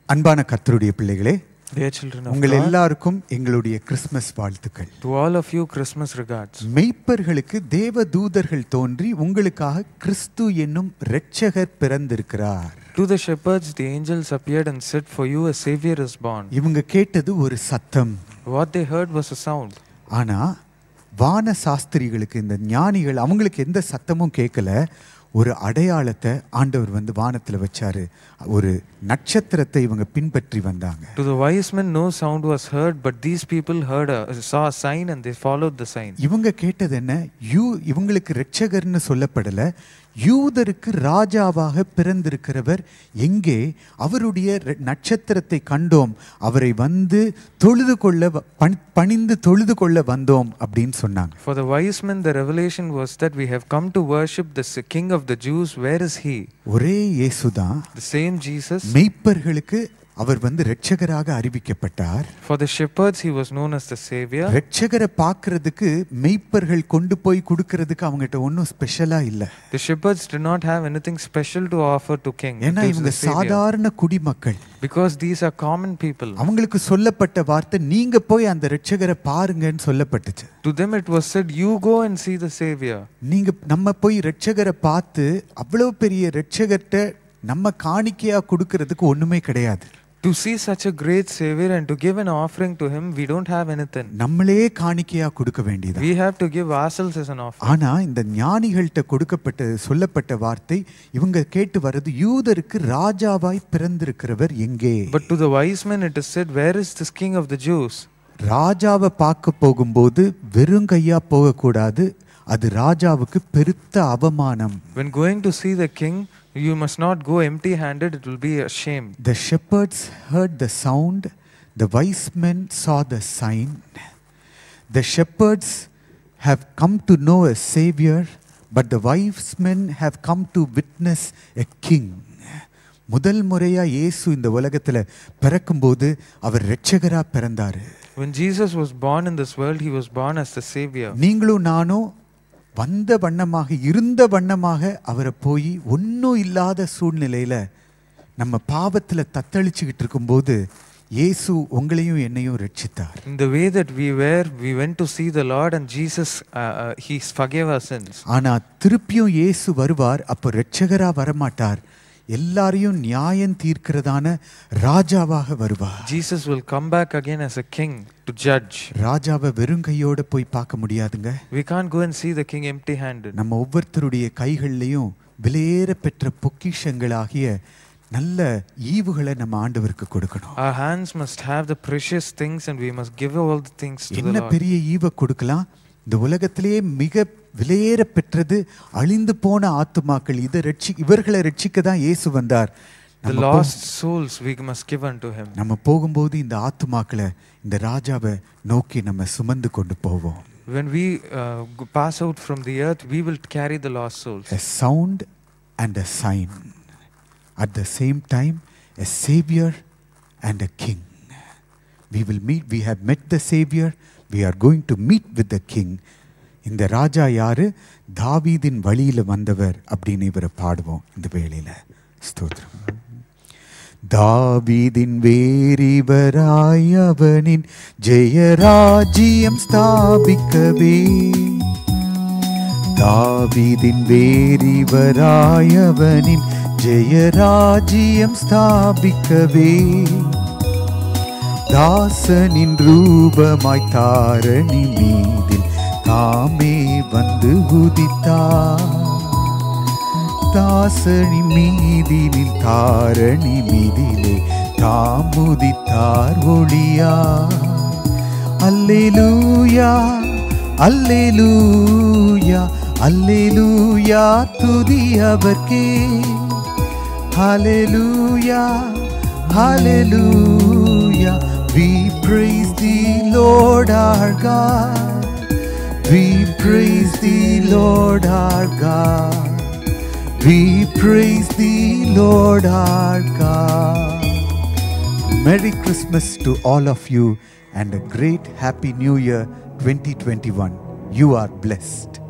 அன்பான கர்த்தருடைய பிள்ளைகளே Dear children of உங்கள் God, எல்லாருக்கும் எங்களுடைய கிறிஸ்மஸ் வாழ்த்துக்கள் to all of you, Christmas regards. மெய்ப்பர்களுக்கு தேவ தூதர்கள் தோன்றி உங்களுக்காக கிறிஸ்து என்னும் இரட்சகர் பிறந்திருக்கிறார் To the shepherds, the angels appeared and said, For you a Savior is born. இவங்க கேட்டது ஒரு சத்தம் What they heard was a sound. ஆனா வான சாஸ்திரிகளுக்கு இந்த ஞானிகள் அவங்களுக்கு எந்த சத்தமும் கேட்கல ஒரு அடையாளத்தை ஆண்டவர் வந்து வானத்துல வச்சாரு ஒரு நட்சத்திரத்தை இவங்க பின்பற்றி வந்தாங்க To the wise men, no sound was heard, but these people heard a, saw a sign and they followed the sign. இவங்க கேட்டது என்ன யூ இவங்களுக்கு இரட்சகர்னு சொல்லப்படல யூதருக்கு ராஜாவாக பிறந்திருக்கிறவர் எங்கே அவருடைய ரெ- நட்சத்திரத்தை கண்டோம் அவரை வந்து தொழுது கொள்ள வ- பணி- பணிந்து தொழுது கொள்ள வந்தோம் அப்படின்னு சொன்னாங்க For the wise men, the revelation was that we have come to worship the s- King of the Jews. Where is he? ஒரே இயேசுதான் The same Jesus. மெய்ப்பர்களுக்கு அவர் வந்து இரட்சகராக அறிவிக்கப்பட்டார் For the shepherds, he was known as the Savior. இரட்சகரை பார்க்கிறதுக்கு மெய்ப்பர்கள் கொண்டு போய் கொடுக்கறதுக்கு அவங்ககிட்ட ஒன்றும் ஸ்பெஷலா இல்ல The shepherds did not have anything special to offer to King. ஏன்னா to இவங்க the Savior. சாதாரண குடிமக்கள் Because these are common people. அவங்களுக்கு சொல்லப்பட்ட வார்த்தை நீங்க போய் அந்த இரட்சகரை பாருங்கன்னு சொல்லப்பட்டுச்சு To them it was said, You go and see the Savior. நீங்க நம்ம போய் இரட்சகரை பார்த்து அவ்வளவு பெரிய இரட்சகர்கிட்ட நம்ம காணிக்கையா கொடுக்கறதுக்கு ஒண்ணுமே கிடையாது To see such a great Savior and to give an offering to Him, we don't have anything. நம்மளே காணிக்கையா கொடுக்க வேண்டியது We have to give ourselves as an offering. ஆனா இந்த ஞானிகள்கிட்ட கொடுக்கப்பட்ட சொல்லப்பட்ட வார்த்தை இவங்க கேட்டு வர்றது யூதருக்கு ராஜாவாய் பிறந்திருக்கிறவர் எங்கே But to the wise men it is said, Where is this King of the Jews? ராஜாவை பார்க்க போகும்போது வெறும் கையா போகக்கூடாது அது ராஜாவுக்கு பெருத்த அவமானம் When going to see the King, you must not go empty handed, it will be a shame. The shepherds heard the sound, the wise men saw the sign. The shepherds have come to know a savior, but the wise men have come to witness a king. முதல் முறையா இயேசு இந்த உலகத்துல பிறக்கும்போது அவர் இரட்சகரா பிறந்தாரு When Jesus was born in this world, He was born as the Savior. நீங்களும் நானும் வந்த வண்ணமாக இருந்த வண்ணமாக அவரை போய் ஒன்றும் இல்லாத சூழ்நிலையில நம்ம பாவத்துல தத்தளிச்சுக்கிட்டு இருக்கும்போது இயேசு உங்களையும் என்னையும் ரட்சித்தார் In the way that we were, we went to see the Lord, and Jesus, uh, uh, He forgave our sins. ஆனா திருப்பியும் இயேசு வருவார் அப்போ ரட்சகரா வரமாட்டார் எல்லாரையும் நியாயம் தீர்க்கிறதான ராஜாவாக வருவார் Jesus will come back again as a king to judge. ராஜாவை வெறுங்கையோட போய் பார்க்க முடியாதுங்க We can't go and see the king empty handed. நம்ம ஒவ்வொருத்தருடைய கைகள்லையும் விலையேற பெற்ற பொக்கிஷங்களாகிய நல்ல ஈவுகளை நம்ம ஆண்டவருக்கு கொடுக்கணும் Our hands must have the precious things and we must give all the things to the என்ன Lord. பெரிய ஈவை கொடுக்கலாம் இந்த உலகத்திலேயே மிக விலையேற பெற்றது அழிந்து போன ஆத்துமாக்கள் இதை ரட்சி இவர்களை ரட்சிக்க தான் இயேசு வந்தார் The நம்ம போ- lost souls we must give unto him. நம்ம போகும்போது இந்த ஆத்துமாக்களை இந்த ராஜாவை நோக்கி நம்ம சுமந்து கொண்டு போவோம் When we uh, go- pass out from the earth, we will carry the lost souls. a sound and a sign at the same time a savior and a king we will meet we have met the savior we are going to meet with the king இந்த ராஜா யாரு தாவீதின் வழியில வந்தவர் அப்படின்னு இவரை பாடுவோம் இந்த வேளையில ஸ்தோத்திரம் தாவீதின் வேறிவராய் அவனின் ஜெயராஜ்யம் ஸ்தாபிக்கவே தாவீதின் வேறிவராயவனின் ஜெயராஜ்யம் ஸ்தாபிக்கவே தாசனின் ரூபமாய் தாரணி மீதில் தாமே வந்து உதித்தார் தாசனி மீதினில் தாரணி மீதிலே தாம் உதித்தார் ஒளியா அல்லேலூயா அல்லேலூயா அல்லேலூயா துதி அவர்க்கே ஹalleluya hallelujah we praise the lord our god we praise the lord our god we praise the lord our god merry christmas to all of you and a great happy new year 2021 you are blessed